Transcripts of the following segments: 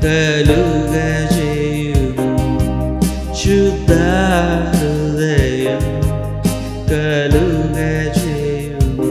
కలుగజేయుము శుద్ధ హృదయం కలుగజేయుము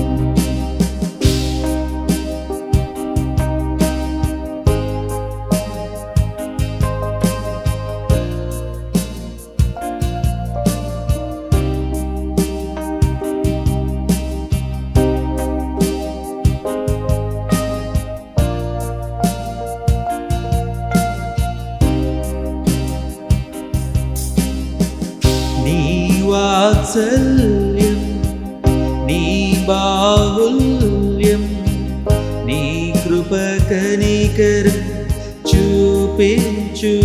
నీ వాత్సల్యం నీ బాహుల్యం నీ కృప కనికరం చూపించు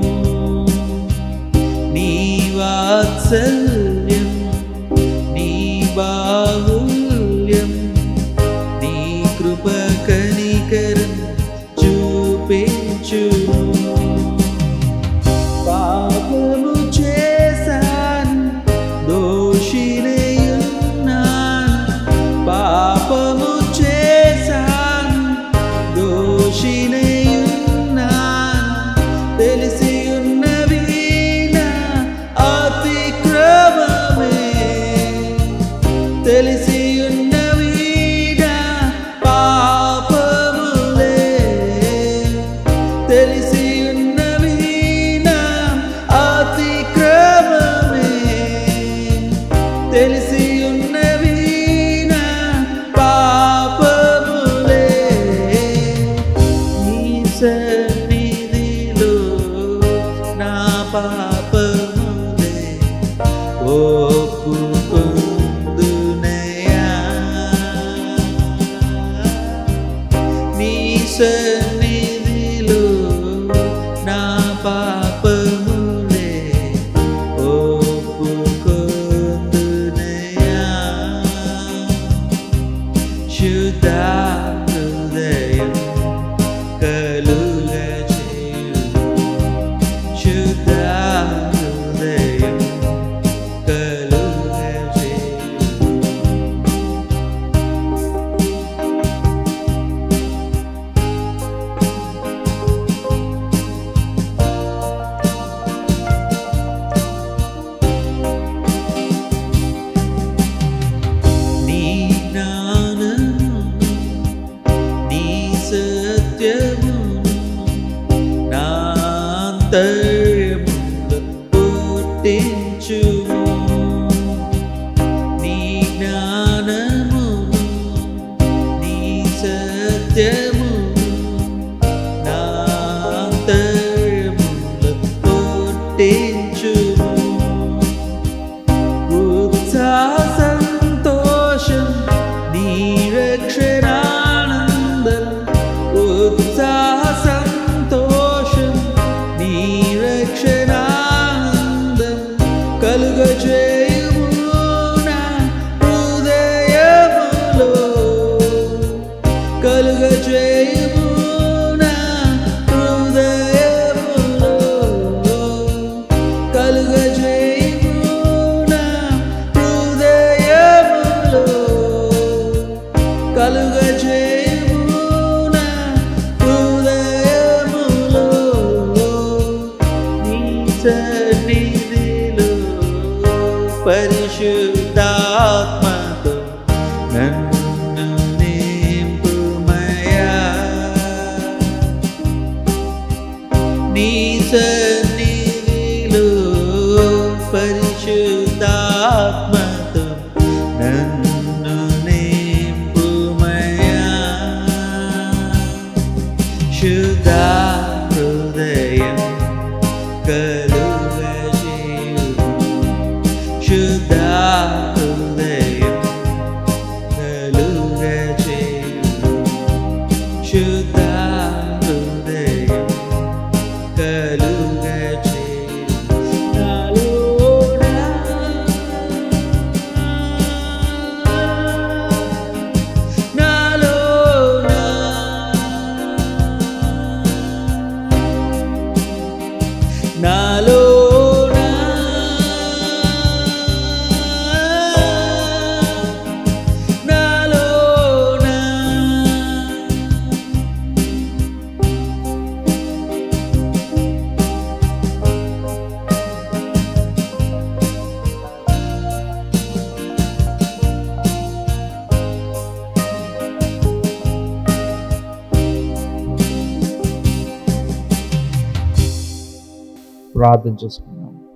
నీ వాత్సల్యం నీ బాహుల్యం నీ కృప కనికరం చూపించు పాపము చేశాను దోషినయున్నాను పాపము చేశాను దోషినయున్నాను తెలిసి ఉన్నవి నా అతిక్రమమే తెలిసి ఉన్నవి నా పాపములే తెలిసి ఉన్నవి నా అతిక్రమమే తెలిసి ఉన్నవి నా పాపములే నీ సన్నిధిలో నా పాపములే ఒప్పుకొందునయా నీ సన్నిధిలో నా పాపములే ఒప్పుకొందునయా శుద్ధ హృదయం కలుగజేయు శుద్ధ హృదయం కలుగజేయు నీ జ్ఞానము నీ సత్యము నా అంతర్యములో పుట్టించుము నీ జ్ఞానము నీ సత్యము నా అంతర్యములో పుట్టించుము ఉత్సాహ సంతోషం నీ రక్షణానందం ఉత్సాహ సంతోషం నీ రక్షణానందం కలుగజేయుము నా హృదయములో కలుగజేయుము నా హృదయములో కలుగజేయుము నా హృదయములో కలుగజేయుము నా హృదయములో నీ సన్నిధిలో పరిశుద్ధాత్మతో నన్ను నింపుమయా నీ సన్నిధిలో పరిశుద్ధాత్మతో నన్ను నింపుమయా శుద్ధ హృదయం కలుగజేయు శుద్ధ హృదయం కలుగజేయు శుద్ధ హృదయం కలుగజేయు నాలోనా నాలోనా నాలోనా నాలోనా ప్రార్థన చేసుకున్నాం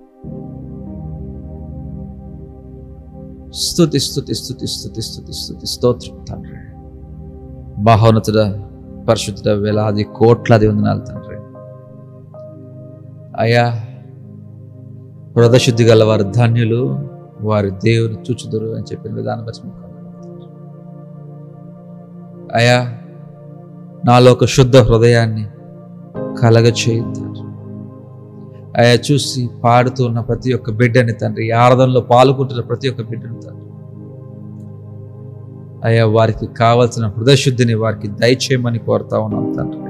స్తుతి స్తుతి స్తుతి స్తుతి స్తుతి స్తుతి స్తోత్రం తండ్రి మహోన్నతుడ పరిశుద్ధుడ వేలాది కోట్లాది వందనాలు తండ్రి అయ్యా హృదశుద్ధి గల వారి ధన్యులు వారి దేవుని చూచుదురు అని చెప్పిన విధానం బట్టి మీకు వందనాలు. అయ్యా నాలో ఒక శుద్ధ హృదయాన్ని కలగ తండ్రి అయా చూసి పాడుతున్న ప్రతి ఒక్క బిడ్డని తండ్రి ఈ ఆరాధనలో పాల్గొంటున్న ప్రతి ఒక్క బిడ్డని తండ్రి అయ్యా వారికి కావలసిన హృదయశుద్ధిని వారికి దయచేయమని కోరుతా ఉన్నాం తండ్రి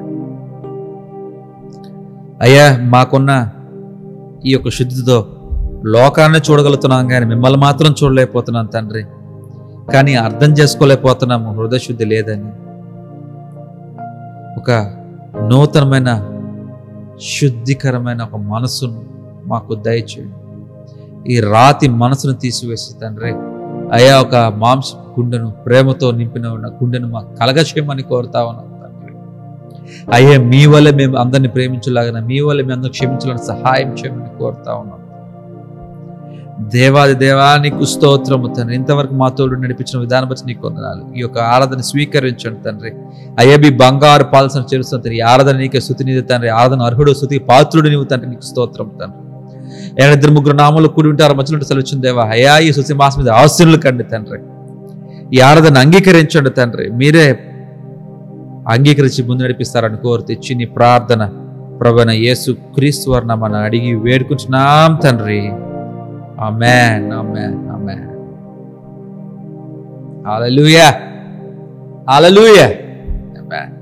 అయ్యా మాకున్న ఈ యొక్క శుద్ధితో లోకాన్ని చూడగలుగుతున్నాం కానీ మిమ్మల్ని మాత్రం చూడలేకపోతున్నాం తండ్రి కానీ అర్థం చేసుకోలేకపోతున్నాము హృదయశుద్ధి లేదని ఒక నూతనమైన శుద్ధికరమైన ఒక మనసును మాకు దయచేయండి ఈ రాతి మనసును తీసివేసి తండ్రి అయ్యా ఒక మాంస గుండెను ప్రేమతో నింపిన ఉన్న గుండెను మాకు కలగచేయమని కోరుతా ఉన్నాం తండ్రి అయ్యా మీ వల్ల మేము అందరిని ప్రేమించలాగా మీ వల్ల మేము అందరూ క్షమించాలని సహాయం చేయమని కోరుతా ఉన్నాం దేవాది దేవానికి స్తోత్రము తండ్రి ఇంతవరకు మా తోడు నడిపించిన విధానం బట్టి నీకు వందనాలు ఈ యొక్క ఆరాధన స్వీకరించండి తండ్రి అయ్యబి బంగారు పాలసన చేరుస్తున్న తండ్రి ఈ ఆరాధన నీకే స్థుతి నీది తండ్రి ఆరాధన అర్హుడు స్థుతి పాత్రుడు నీవు తండ్రి నీకు స్తోత్రం తండ్రి ఏడు ఇద్దరు ముగ్గురు నామలు కూడి ఉంటారు మధ్యలో సెలవుచ్చిన దేవా అయ్యా ఈ సుసి మాస మీద ఆస్తులు కండి తండ్రి ఈ ఆరాధన అంగీకరించండి తండ్రి మీరే అంగీకరించి ముందు నడిపిస్తారని కోరు తెచ్చి నీ ప్రార్థన ప్రభన యేసు క్రీస్తు వర్ణమని అడిగి వేడుకుంటున్నాం తండ్రి amen amen amen hallelujah hallelujah amen